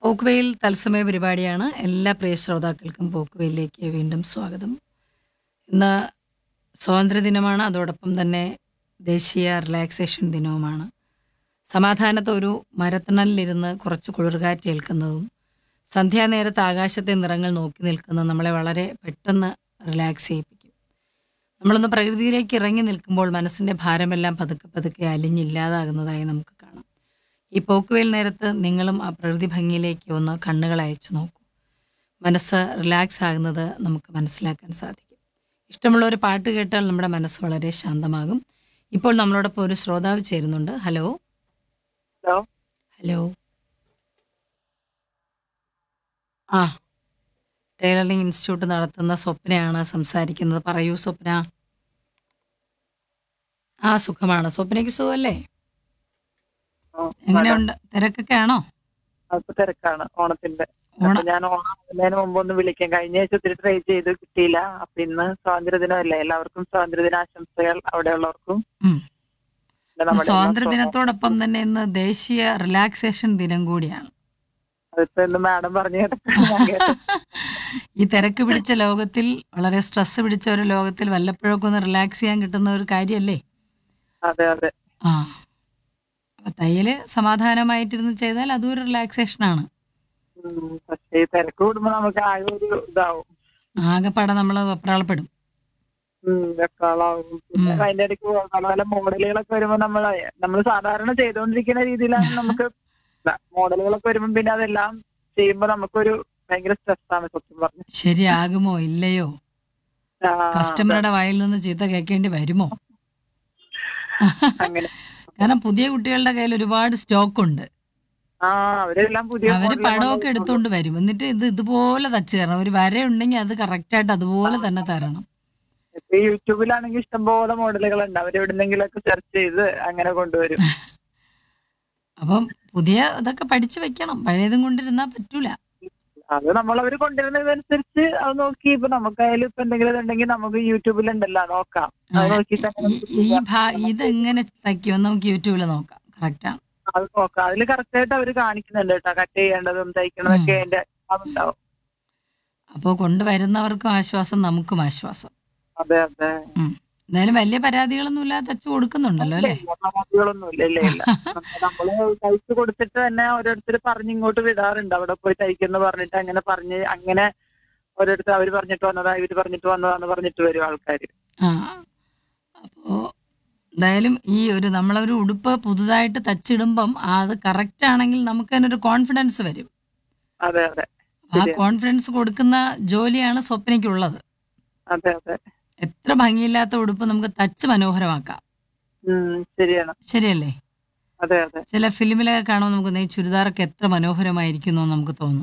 പോക്കുവെയിൽ തത്സമയ പരിപാടിയാണ് എല്ലാ പ്രിയ ശ്രോതാക്കൾക്കും പോക്കുവെയിലേക്ക് വീണ്ടും സ്വാഗതം ഇന്ന് സ്വാതന്ത്ര്യദിനമാണ് അതോടൊപ്പം തന്നെ ദേശീയ റിലാക്സേഷൻ ദിനവുമാണ് സമാധാനത്ത് ഒരു മരത്തണലിലിരുന്ന് കുറച്ച് കുളിർകാറ്റ് ഏൽക്കുന്നതും സന്ധ്യാനേരത്ത് ആകാശത്തെ നിറങ്ങൾ നോക്കി നിൽക്കുന്നത് നമ്മളെ വളരെ പെട്ടെന്ന് റിലാക്സ് ചെയ്യിപ്പിക്കും നമ്മളൊന്ന് പ്രകൃതിയിലേക്ക് ഇറങ്ങി നിൽക്കുമ്പോൾ മനസ്സിൻ്റെ ഭാരമെല്ലാം പതുക്കെ പതുക്കെ അലിഞ്ഞില്ലാതാകുന്നതായി നമുക്ക് കാണാം ഈ പോക്കുവേൽ നേരത്ത് നിങ്ങളും ആ പ്രകൃതി ഭംഗിയിലേക്ക് ഒന്ന് കണ്ണുകൾ അയച്ചു നോക്കൂ മനസ്സ് റിലാക്സ് ആകുന്നത് നമുക്ക് മനസ്സിലാക്കാൻ സാധിക്കും ഇഷ്ടമുള്ള ഒരു പാട്ട് കേട്ടാൽ നമ്മുടെ മനസ്സ് വളരെ ശാന്തമാകും ഇപ്പോൾ നമ്മളോടൊപ്പം ഒരു ശ്രോതാവ് ചേരുന്നുണ്ട് ഹലോ ഹലോ ഹലോ ആ ടൈലറിംഗ് ഇൻസ്റ്റിറ്റ്യൂട്ട് നടത്തുന്ന സ്വപ്നയാണ് സംസാരിക്കുന്നത് പറയൂ സ്വപ്ന ആ സുഖമാണ് സ്വപ്നയ്ക്ക് സുഖമല്ലേ ആ, എങ്ങനെയുണ്ട് തിരക്കൊക്കെ ആണോ അപ്പൊ തിരക്കാണ് ഓണത്തിന്റെ ഓണ അപ്പൊ ഞാൻ ഓണം ആവുന്നതിന് മുമ്പ് ഒന്ന് വിളിക്കാം കഴിഞ്ഞ ആഴ്ച ഒത്തിരി ട്രൈ ചെയ്ത് കിട്ടിയില്ല അപ്പൊ ഇന്ന് സ്വാതന്ത്ര്യദിനമല്ലേ എല്ലാവർക്കും സ്വാതന്ത്ര്യദിന ആശംസകൾ അവിടെയുള്ളവർക്കും ഉം. പിന്നെ നമ്മുടെ സ്വാതന്ത്ര്യ എല്ലാ ദിനത്തോടൊപ്പം തന്നെ ഇന്ന് ദേശീയ റിലാക്സേഷൻ ദിനം കൂടിയാണ് അതിപ്പോ ഇന്ന് മാഡം പറഞ്ഞു കേട്ടപ്പോൾ ഞാൻ കേട്ടു. ഈ തിരക്ക് പിടിച്ച ലോകത്തിൽ വളരെ സ്ട്രെസ് പിടിച്ച ഒരു ലോകത്തിൽ വല്ലപ്പോഴൊക്കെ ഒന്ന് റിലാക്സ് ചെയ്യാൻ കിട്ടുന്ന ഒരു കാര്യമല്ലേ അതെ അതെ ആ അപ്പൊ തയ്യല് സമാധാനമായിട്ടിരുന്ന് ചെയ്താൽ അതും ഒരു റിലാക്സേഷൻ ആണ് ഉം, പക്ഷേ ഈ തിരക്ക് കൂടുമ്പോ നമുക്ക് ആകെ ഒരു ഇതാവും ആകെപ്പാടെ നമ്മൾ വെപ്രാളപ്പെടും ഉം, വെപ്രാളാവും പിന്നെ ഉം. അതിന്റെ ഇടയ്ക്ക് പല പല മോഡലുകളൊക്കെ വരുമ്പോ നമ്മൾ നമ്മൾ സാധാരണ ചെയ്തുകൊണ്ടിരിക്കുന്ന രീതിയിലാണ് നമുക്ക് മോഡലുകളൊക്കെ വരുമ്പോ പിന്നെ അതെല്ലാം ചെയ്യുമ്പോ നമുക്കൊരു ഭയങ്കര സ്ട്രെസ്സാണ് സത്യം പറഞ്ഞു ശരിയാകുമോ ഇല്ലയോ ആ, കസ്റ്റമറുടെ വായിൽ നിന്ന് ചീത്ത കേൾക്കേണ്ടി വരുമോ അങ്ങനെ കാരണം പുതിയ കുട്ടികളുടെ കയ്യിൽ ഒരുപാട് സ്റ്റോക്ക് ഉണ്ട് ആ അവരെല്ലാം പുതിയ അവര് മോഡലുകൾ പടമൊക്കെ എടുത്തോണ്ട് വരും എന്നിട്ട് ഇത് ഇതുപോലെ തച്ച് തരണം ഒരു വര ഉണ്ടെങ്കിൽ അത് കറക്റ്റായിട്ട് അതുപോലെ തന്നെ തരണം ഇപ്പൊ ഈ യൂട്യൂബിലാണെങ്കിൽ ഇഷ്ടംപോലെ മോഡലുകൾ ഉണ്ട് അവരെവിടുന്നെങ്കിലൊക്കെ സെർച്ച് ചെയ്ത് അങ്ങനെ കൊണ്ടുവരും അപ്പം പുതിയ ഇതൊക്കെ പഠിച്ചു വെക്കണം പഴയതും കൊണ്ടിരുന്നാ പറ്റൂല അത് നമ്മൾ അവർ കൊണ്ടുവരുന്നതനുസരിച്ച് അത് നോക്കി ഇപ്പൊ നമുക്കായാലും ഇപ്പൊ എന്തെങ്കിലും ഇതുണ്ടെങ്കിൽ നമുക്ക് യൂട്യൂബിലുണ്ടല്ലോ നോക്കാം അത് നോക്കിയിട്ട് അങ്ങനെ ഈ ഭാ ഇതെങ്ങനെ തയ്ക്കുമെന്ന് നമുക്ക് യൂട്യൂബിൽ നോക്കാം കറക്റ്റാണ് അത് നോക്കാം അതിൽ കറക്റ്റ് ആയിട്ട് അവർ കാണിക്കുന്നുണ്ട് കേട്ടോ കട്ട് ചെയ്യേണ്ടതും തയ്ക്കണതൊക്കെ ഉം. അതിന്റെ അതുണ്ടാവും അപ്പോൾ കൊണ്ടുവരുന്നവർക്കും ആശ്വാസം നമുക്കും ആശ്വാസം അതെ അതെ ഉം. എന്തായാലും വലിയ പരാതികളൊന്നും ഇല്ലാതെ തച്ച് കൊടുക്കുന്നുണ്ടല്ലോ അല്ലേ പരാതികളൊന്നും ഇല്ല ഇല്ല ഇല്ല നമ്മള് തയ്ച്ചു കൊടുത്തിട്ട് തന്നെ ഓരോരുത്തർ പറഞ്ഞ് ഇങ്ങോട്ട് വിടാറുണ്ട് അവിടെ പോയി തയ്ക്കുന്ന പറഞ്ഞിട്ട് അങ്ങനെ പറഞ്ഞ് അങ്ങനെ ഓരോരുത്തർ അവര് പറഞ്ഞിട്ട് വന്നതാ ഇവര് പറഞ്ഞിട്ട് വന്നതാന്ന് പറഞ്ഞിട്ട് വരും ആൾക്കാര് ആ അപ്പോൾ എന്തായാലും ഈ ഒരു നമ്മളൊരു ഉടുപ്പ് പുതുതായിട്ട് തച്ചിടുമ്പം അത് കറക്റ്റ് ആണെങ്കിൽ നമുക്ക് തന്നെ ഒരു കോൺഫിഡൻസ് വരും അതെ അതെ ആ ശരിയാ. കോൺഫിഡൻസ് കൊടുക്കുന്ന ജോലിയാണ് സ്വപ്നയ്ക്കുള്ളത് അതെ അതെ എത്ര ഭംഗിയില്ലാത്ത ഉടുപ്പ് നമുക്ക് തച്ച് മനോഹരമാക്കാം ഉം ശരിയാണ് ശരിയല്ലേ അതെ അതെ ചില ഫിലിമിലൊക്കെ കാണുമ്പോൾ നമുക്ക് ഈ ചുരിദാറൊക്കെ എത്ര മനോഹരമായിരിക്കുന്നു എന്ന് നമുക്ക് തോന്നും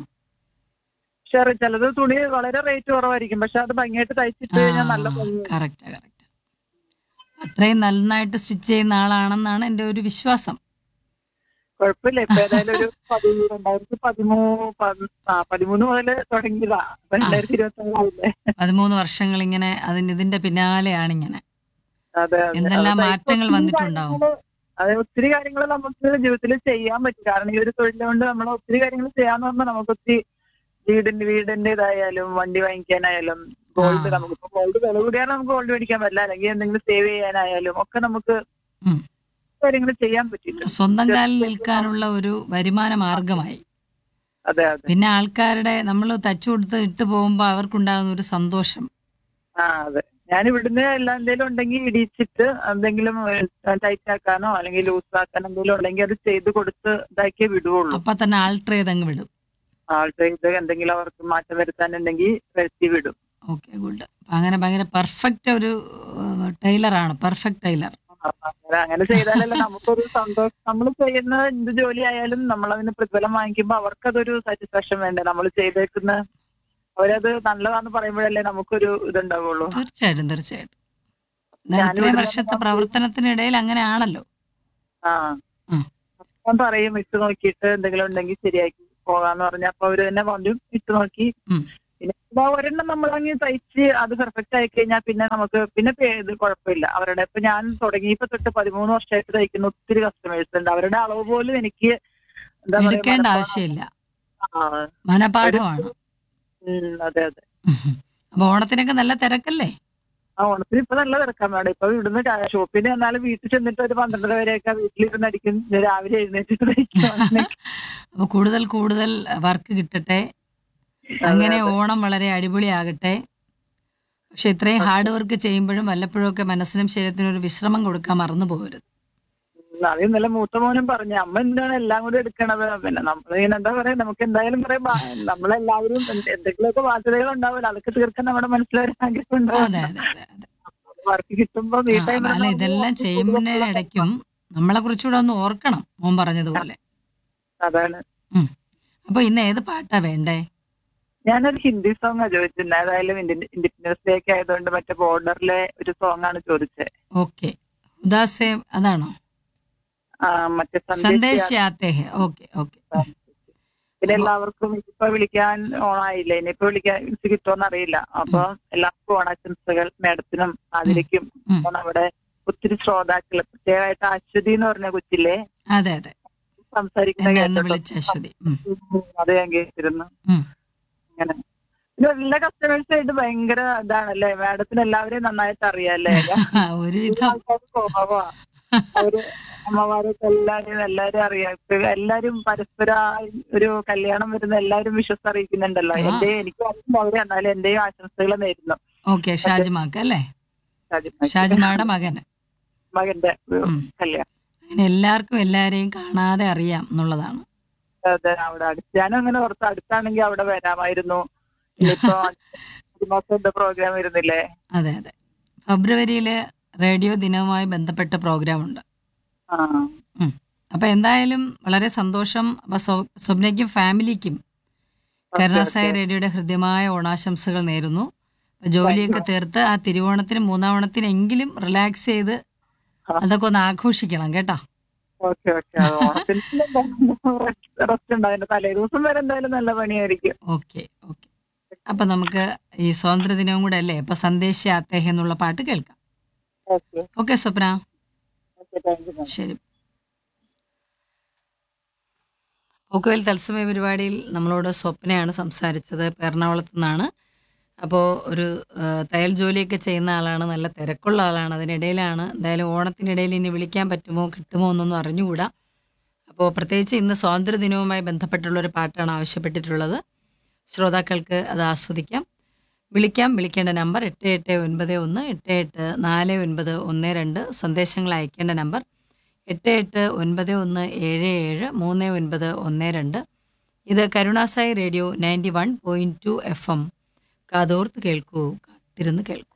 പക്ഷെ ചിലത് തുണി വളരെ റേറ്റ് കുറവായിരിക്കും പക്ഷെ അത് ഭംഗിയായിട്ട് തയ്ച്ചിട്ട് കഴിഞ്ഞാൽ നല്ല ഭംഗി കറക്റ്റ് കറക്റ്റ് അത്രയും നന്നായിട്ട് സ്റ്റിച്ച് ചെയ്യുന്ന ആളാണെന്നാണ് എൻ്റെ ഒരു വിശ്വാസം കുഴപ്പമില്ല ഇപ്പൊ ഏതായാലും ഒരു പതി രണ്ടായിരത്തി പതിമൂന്ന് പതി- ആ പതിമൂന്ന് മുതൽ തുടങ്ങിയതാ ഇപ്പൊ രണ്ടായിരത്തി ഇരുപത്തി ആറില്ലേ പതിമൂന്ന് വർഷങ്ങൾ ഇങ്ങനെ അതിന് ഇതിന്റെ പിന്നാലെയാണ് ഇങ്ങനെ അതെ അതെ എന്തെല്ലാം അത് മാറ്റങ്ങൾ ഒത്തിരി വന്നിട്ടുണ്ടാവും. കാര്യങ്ങള് അതെ ഒത്തിരി കാര്യങ്ങൾ നമുക്ക് ജീവിതത്തിൽ ചെയ്യാൻ പറ്റും കാരണം ഈ ഒരു തൊഴിൽ കൊണ്ട് നമ്മൾ ഒത്തിരി കാര്യങ്ങൾ ചെയ്യാന്ന് പറഞ്ഞാൽ നമുക്ക് ഒത്തിരി വീടിന്റെ വീടിന്റെ ഇതായാലും വണ്ടി വാങ്ങിക്കാനായാലും ഗോൾഡ് ആ. നമുക്കിപ്പോ ഗോൾഡ് വില കൂടിയാൽ നമുക്ക് ഗോൾഡ് മേടിക്കാൻ പറ്റില്ല അല്ലെങ്കിൽ എന്തെങ്കിലും സേവ് ചെയ്യാനായാലും ഒക്കെ നമുക്ക് ഉം. കാര്യങ്ങൾ ചെയ്യാൻ പറ്റിയിട്ടുണ്ട് സ്വന്തം കാലിൽ നിൽക്കാനുള്ള ഒരു വരുമാന മാർഗമായി അതെ അതെ പിന്നെ ആൾക്കാരുടെ നമ്മൾ തച്ചു കൊടുത്ത് ഇട്ട് പോകുമ്പോൾ അവർക്കുണ്ടാകുന്ന ഒരു സന്തോഷം ആ അതെ ഞാൻ ഇവിടുന്ന് എല്ലാം എന്തെങ്കിലും ഉണ്ടെങ്കിൽ ഇടിച്ചിട്ട് എന്തെങ്കിലും ടൈറ്റ് ആക്കാനോ അല്ലെങ്കിൽ ലൂസ് ആക്കാനോ എന്തെങ്കിലും ഉണ്ടെങ്കിൽ അത് ചെയ്ത് കൊടുത്ത് ഇതാക്കിയേ വിടുവുള്ളൂ അപ്പൊ തന്നെ ആൾട്ടർ ചെയ്തങ്ങ് വിടും ആൾക്ക് ഇത് എന്തെങ്കിലും അവർക്ക് മാറ്റം വരുത്താനുണ്ടെങ്കിൽ വരുത്തി വിടും ഓക്കെ ഗുഡ് അങ്ങനെ ഭയങ്കര പെർഫെക്റ്റ് ഒരു ടൈലറാണ് പെർഫെക്റ്റ് ടൈലർ അങ്ങനെ അങ്ങനെ ചെയ്താലല്ലേ നമുക്കൊരു സന്തോഷം നമ്മൾ ചെയ്യുന്ന എന്ത് ജോലി ആയാലും നമ്മൾ അതിന് പ്രതിഫലം വാങ്ങിക്കുമ്പോൾ അവർക്കതൊരു സാറ്റിസ്ഫാക്ഷൻ വേണ്ടേ നമ്മൾ ചെയ്തേക്കുന്ന അവരത് നല്ലതാന്ന് പറയുമ്പോഴല്ലേ നമുക്കൊരു ഇതുണ്ടാവുള്ളൂ തീർച്ചയായിട്ടും തീർച്ചയായിട്ടും എന്തായാലും ഞാനിവിടെ ഇത്രയും നിന്ന് വർഷത്തെ പ്രവർത്തനത്തിനിടയിൽ അങ്ങനെ ആണല്ലോ ആ ഉം. ഞാൻ പറയും ഇട്ട് നോക്കിയിട്ട് എന്തെങ്കിലും ഉണ്ടെങ്കിൽ ശരിയാക്കി പോകാന്ന് പറഞ്ഞ അപ്പൊ അവര് തന്നെ പറഞ്ഞു ഇട്ട് നോക്കി ഉം. പിന്നെ ഇതാ ഒരെണ്ണം നമ്മളങ്ങ് തയ്ച്ച് അത് പെർഫെക്റ്റ് ആയി കഴിഞ്ഞാൽ പിന്നെ നമുക്ക് പിന്നെ പേ- ഇത് കുഴപ്പമില്ല അവരുടെ ഇപ്പൊ ഞാൻ തുടങ്ങിയപ്പോ തൊട്ട് പതിമൂന്ന് വർഷമായിട്ട് തയ്ക്കുന്ന ഒത്തിരി കസ്റ്റമേഴ്സ് ഉണ്ട് അവരുടെ അളവ് പോലും എനിക്ക് എന്താ പറയാ എടുക്കേണ്ട മനപ്പാ- ആവശ്യമില്ല ആ മനപാഠമാണ് ഉം, അതെ അതെ അപ്പൊ ഓണത്തിനൊക്കെ നല്ല തിരക്കല്ലേ ആ ഓണത്തിന് ഇപ്പൊ നല്ല തിരക്കാൻ വേണം ഇപ്പൊ ഇവിടുന്ന് ക- ഷോപ്പിൽ ചെന്നാലും വീട്ടിൽ ചെന്നിട്ട് ഒരു പന്ത്രണ്ടര വരെയൊക്കെ വീട്ടിലിരുന്ന് അടിക്കും ഞാൻ രാവിലെ എഴുന്നേറ്റിട്ട് തയ്ക്കും അങ്ങനെയൊക്കെ. അപ്പൊ കൂടുതൽ കൂടുതൽ വർക്ക് കിട്ടട്ടെ അങ്ങനെ ഓണം വളരെ അടിപൊളിയാകട്ടെ പക്ഷെ ഇത്രയും ഹാർഡ് വർക്ക് ചെയ്യുമ്പോഴും വല്ലപ്പോഴും ഒക്കെ മനസ്സിനും ശരീരത്തിനും ഒരു വിശ്രമം കൊടുക്കാൻ മറന്നു പോകരുത് ഉം, അത് ഇന്നലെ മൂത്ത മോനും പറഞ്ഞു അമ്മ എന്താണ് എല്ലാം കൂടി എടുക്കണത് പിന്നെ നമ്മളിങ്ങനെ എന്താ പറയാ നമുക്ക് എന്തായാലും പറയാം ബാ- നമ്മളെല്ലാവരും എന്ത് എന്തെങ്കിലുമൊക്കെ ബാധ്യതകൾ ഉണ്ടാവില്ല അതൊക്കെ തീർക്കാൻ നമ്മുടെ മനസ്സിലൊരു ആഗ്രഹം അതെ ഉണ്ടാവും അതെ അതെ അതെ വർക്ക് കിട്ടുമ്പോ ആ, ഈ ടൈമിൽ അല്ല ഇതെല്ലാം ചെയ്യുന്നതിനിടയ്ക്കും നമ്മളെ കുറിച്ചുകൂടെ ഒന്ന് ഓർക്കണം മോൻ പറഞ്ഞതുപോലെ അതാണ് ഉം. അപ്പൊ ഇന്ന് ഏത് പാട്ടാ വേണ്ടേ ഞാനൊരു ഹിന്ദി സോങ് ആ ചോദിച്ചിട്ടുണ്ട് ഏതായാലും ഇൻഡിപെൻഡൻസ് ഡേ ഒക്കെ ആയതുകൊണ്ട് മറ്റേ ബോർഡറിലെ ഒരു സോങ് ആണ് ചോദിച്ചത് ഓക്കെ ഉദാസേ അതാണോ ആ, മറ്റേ സന്ദേശ് സന്ദേശ ആത്തേ ഹെ ഓക്കെ ഓക്കെ പിന്നെ എല്ലാവർക്കും ഇപ്പൊ വിളിക്കാൻ ഓണായില്ല ഇനിയിപ്പോ വിളിക്കാൻ ഇത് കിട്ടുമോന്ന് അറിയില്ല അപ്പൊ എല്ലാവർക്കും ഓണാശംസകൾ മേഡത്തിനും ആതിരയ്ക്കും ഉം. അപ്പോൾ നമ്മുടെ ഒത്തിരി ശ്രോതാക്കള് പ്രത്യേകമായിട്ട് അശ്വതി എന്ന് പറഞ്ഞ കൊച്ചില്ലേ അതെ അതെ സംസാരിക്കുന്ന എന്നെ അന്ന് കേട്ടോ വിളിച്ച അശ്വതി ഉം. അത് ഞാൻ കേട്ടിരുന്നു ഉം. അങ്ങനെ പിന്നെ എല്ലാ കസ്റ്റമേഴ്സ് ആയിട്ട് ഭയങ്കര ഇതാണല്ലേ മാഡത്തിന് എല്ലാവരെയും നന്നായിട്ട് അറിയാല്ലേ ഒരുവിധം ആൾക്കാര് സ്വഭാവമാ അവര് അമ്മമാരൊക്കെ എല്ലാരും എല്ലാരും അറിയാം ഇപ്പൊ എല്ലാരും പരസ്പരം ആ ഒരു കല്യാണം വരുന്ന എല്ലാരും വിശ്വസ് അറിയിക്കുന്നുണ്ടല്ലോ ആ. എന്റെ എനിക്ക് അറിയുമ്പോ അവര് എന്നാലും എന്റെയും ആശംസകൾ നേരുന്നു ഓക്കെ ഷാജിമാക്ക് അല്ലേ ഷാജിമാക്ക്. ഷാജിമായുടെ മകന് മകന്റെ ഉം. കല്യാണം അങ്ങനെ എല്ലാവർക്കും എല്ലാരെയും കാണാതെ അറിയാം എന്നുള്ളതാണ് അതെ അവിടെ അടുത്ത് ഞാനും അങ്ങനെ ഓർത്ത് അടുത്താണെങ്കിൽ അവിടെ വരാമായിരുന്നു ഇനിയിപ്പോ ഒരു മാസത്തെ പ്രോഗ്രാം വരുന്നില്ലേ അതെ അതെ ഫെബ്രുവരിയില് റേഡിയോ ദിനവുമായി ബന്ധപ്പെട്ട പ്രോഗ്രാം ഉണ്ട് ആ അപ്പൊ എന്തായാലും വളരെ സന്തോഷം അപ്പൊ സ്വ- സ്വപ്നയ്ക്കും ഫാമിലിക്കും കരുണാസായ റേഡിയോയുടെ ഹൃദ്യമായ ഓണാശംസകൾ നേരുന്നു അപ്പൊ ജോലിയൊക്കെ തീർത്ത് ആ തിരുവോണത്തിന് മൂന്നാം ഓണത്തിനെങ്കിലും റിലാക്സ് ചെയ്ത് അതൊക്കെ ഒന്ന് ആഘോഷിക്കണം കേട്ടോ ഓക്കെ ഓക്കെ ഓണത്തിന് റെസ്റ്റ് ഉണ്ടായിരുന്നു തലേ ദിവസം വരെ എന്തായാലും നല്ല പണിയായിരിക്കും ഓക്കെ ഓക്കെ അപ്പൊ നമുക്ക് ഈ സ്വാതന്ത്ര്യ ദിനവും കൂടെ അല്ലേ അപ്പൊ സന്ദേശ ആത്തേഹ എന്നുള്ള പാട്ട് കേൾക്കാം okay okay Swapna okay thank you ശരി പോക്കുവൽ തത്സമയ പരിപാടിയിൽ നമ്മളോട് സ്വപ്നയാണ് സംസാരിച്ചത് ഇപ്പൊ എറണാകുളത്ത് നിന്നാണ് അപ്പോൾ ഒരു ആ, തയ്യൽ ജോലിയൊക്കെ ചെയ്യുന്ന ആളാണ് നല്ല തിരക്കുള്ള ആളാണ് അതിനിടയിലാണ് എന്തായാലും ഓണത്തിനിടയിൽ ഇനി വിളിക്കാൻ പറ്റുമോ കിട്ടുമോ എന്നൊന്നും അറിഞ്ഞുകൂടാ അപ്പോൾ പ്രത്യേകിച്ച് ഇന്ന് സ്വാതന്ത്ര്യ ദിനവുമായി ബന്ധപ്പെട്ടുള്ള ഒരു പാട്ടാണ് ആവശ്യപ്പെട്ടിട്ടുള്ളത് ശ്രോതാക്കൾക്ക് അത് ആസ്വദിക്കാം വിളിക്കാം വിളിക്കേണ്ട നമ്പർ എട്ട് എട്ട് ഒൻപത് ഒന്ന് എട്ട് എട്ട് നാല് ഒൻപത് ഒന്ന് രണ്ട് സന്ദേശങ്ങൾ അയക്കേണ്ട നമ്പർ എട്ട് എട്ട് ഒൻപത് ഒന്ന് ഏഴ് ഏഴ് മൂന്ന് ഒൻപത് ഒന്ന് രണ്ട് ഇത് കരുണാസായി radio ninety one point two F M കാതോർത്ത് കേൾക്കൂ കാത്തിരുന്ന് കേൾക്കൂ